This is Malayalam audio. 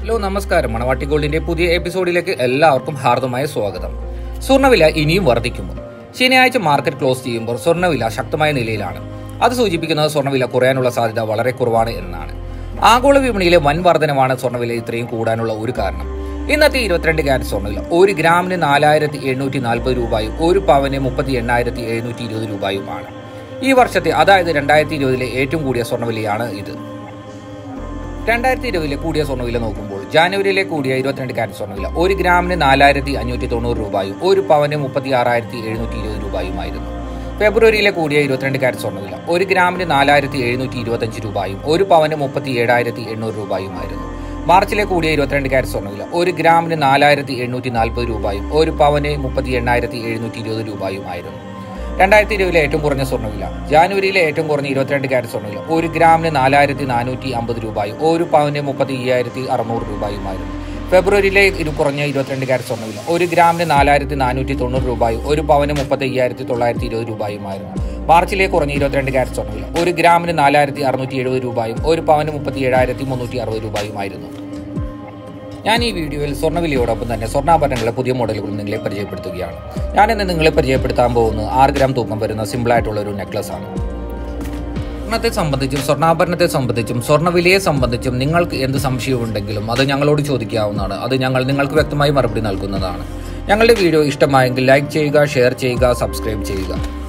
ഹലോ നമസ്കാരം മണവാട്ടി ഗോൾഡിന്റെ പുതിയ എപ്പിസോഡിലേക്ക് എല്ലാവർക്കും ഹാർദമായ സ്വാഗതം സ്വർണ്ണവില ഇനിയും വർദ്ധിക്കുമോ ശനിയാഴ്ച മാർക്കറ്റ് ക്ലോസ് ചെയ്യുമ്പോൾ സ്വർണ്ണവില ശക്തമായ നിലയിലാണ് അത് സൂചിപ്പിക്കുന്നത് സ്വർണ്ണവില കുറയാനുള്ള സാധ്യത വളരെ കുറവാണ് എന്നാണ് ആഗോള വിപണിയിലെ വൻ വർധനമാണ് സ്വർണ്ണവില ഇത്രയും കൂടാനുള്ള ഒരു കാരണം ഇന്നത്തെ ഇരുപത്തിരണ്ട് ക്യാരറ്റ് സ്വർണ്ണവില ഒരു ഗ്രാമിന് നാലായിരത്തി എണ്ണൂറ്റി നാൽപ്പത് രൂപയും ഒരു പവന് മുപ്പത്തി എണ്ണായിരത്തി എഴുന്നൂറ്റി ഇരുപത് രൂപയുമാണ് ഈ വർഷത്തെ അതായത് രണ്ടായിരത്തി ഇരുപതിലെ ഏറ്റവും കൂടിയ സ്വർണ്ണവിലയാണ് ഇത് രണ്ടായിരത്തി ഇരുപതിലെ കൂടിയ സ്വർണ്ണവില നോക്കുമ്പോൾ ജാനുവരിയിലെ കൂടിയ ഇരുപത്തിരണ്ട് കാരറ്റ് സ്വർണ്ണവില ഒരു ഗ്രാമിന് നാലായിരത്തി അഞ്ഞൂറ്റി തൊണ്ണൂറ് രൂപയും ഒരു പവന് മുപ്പത്തി ആറായിരത്തി എഴുന്നൂറ്റി ഇരുപത് രൂപയുമായിരുന്നു ഫെബ്രുവരിയിലെ കൂടിയ ഇരുപത്തിരണ്ട് കാരറ്റ് സ്വർണ്ണവില ഒരു ഗ്രാമിന് നാലായിരത്തി എഴുന്നൂറ്റി ഇരുപത്തഞ്ച് രൂപയും ഒരു പവന് മുപ്പത്തി ഏഴായിരത്തി എണ്ണൂറ് രൂപയുമായിരുന്നു മാർച്ചിലെ കൂടിയ ഇരുപത്തിരണ്ട് കാരറ്റ് സ്വർണ്ണവില ഒരു ഗ്രാമിന് നാലായിരത്തി എണ്ണൂറ്റി നാൽപ്പത് രൂപയും ഒരു പവന് മുപ്പത്തി എണ്ണായിരത്തി എഴുന്നൂറ്റി ഇരുപത് രൂപയുമായിരുന്നു രണ്ടായിരത്തി ഇരുപതിലെ ഏറ്റവും കുറഞ്ഞ സ്വർണ്ണവില ജാനുവരിയിലെ ഏറ്റവും കുറഞ്ഞ ഇരുപത്തിരണ്ട് കാരറ്റ് സ്വർണ്ണവില ഒരു ഗ്രാമിന് നാലായിരത്തി നാനൂറ്റി അമ്പത് രൂപയും ഒരു പവന് മുപ്പത്തി അയ്യായിരത്തി അറുന്നൂറ് രൂപയുമായിരുന്നു ഫെബ്രുവരിയിലെ ഇരു കുറഞ്ഞ ഇരുപത്തിരണ്ട് കാരറ്റ് സ്വർണ്ണവില ഒരു ഗ്രാമിന് നാലായിരത്തി നാനൂറ്റി തൊണ്ണൂറ് രൂപയും ഒരു പവന് മുപ്പത്തി അയ്യായിരത്തി തൊള്ളായിരത്തി ഇരുപത് രൂപയുമായിരുന്നു മാർച്ചിലെ കുറഞ്ഞ ഇരുപത്തിരണ്ട് കാരറ്റ് സ്വർണ്ണവില ഒരു ഗ്രാമിന് നാലായിരത്തി അറുന്നൂറ്റി എഴുപത് രൂപയും ഒരു പവന് മുപ്പത്തി ഏഴായിരത്തി മുന്നൂറ്റി അറുപത് രൂപയുമായിരുന്നു ഞാൻ ഈ വീഡിയോയിൽ സ്വർണ്ണവിലയോടൊപ്പം തന്നെ സ്വർണ്ണാഭരണങ്ങളുടെ പുതിയ മോഡലുകൾ നിങ്ങളെ പരിചയപ്പെടുത്തുകയാണ് ഞാൻ ഇന്ന് നിങ്ങളെ പരിചയപ്പെടുത്താൻ പോകുന്നത് ആറ് ഗ്രാം തൂക്കം വരുന്ന സിമ്പിളായിട്ടുള്ള ഒരു നെക്ലസ് ആണ് സ്വർണ്ണത്തെ സംബന്ധിച്ചും സ്വർണ്ണാഭരണത്തെ സംബന്ധിച്ചും സ്വർണ്ണവിലയെ സംബന്ധിച്ചും നിങ്ങൾക്ക് എന്ത് സംശയമുണ്ടെങ്കിലും അത് ഞങ്ങളോട് ചോദിക്കാവുന്നതാണ് അത് ഞങ്ങൾ നിങ്ങൾക്ക് വ്യക്തമായി മറുപടി നൽകുന്നതാണ് ഞങ്ങളുടെ വീഡിയോ ഇഷ്ടമായെങ്കിൽ ലൈക്ക് ചെയ്യുക ഷെയർ ചെയ്യുക സബ്സ്ക്രൈബ് ചെയ്യുക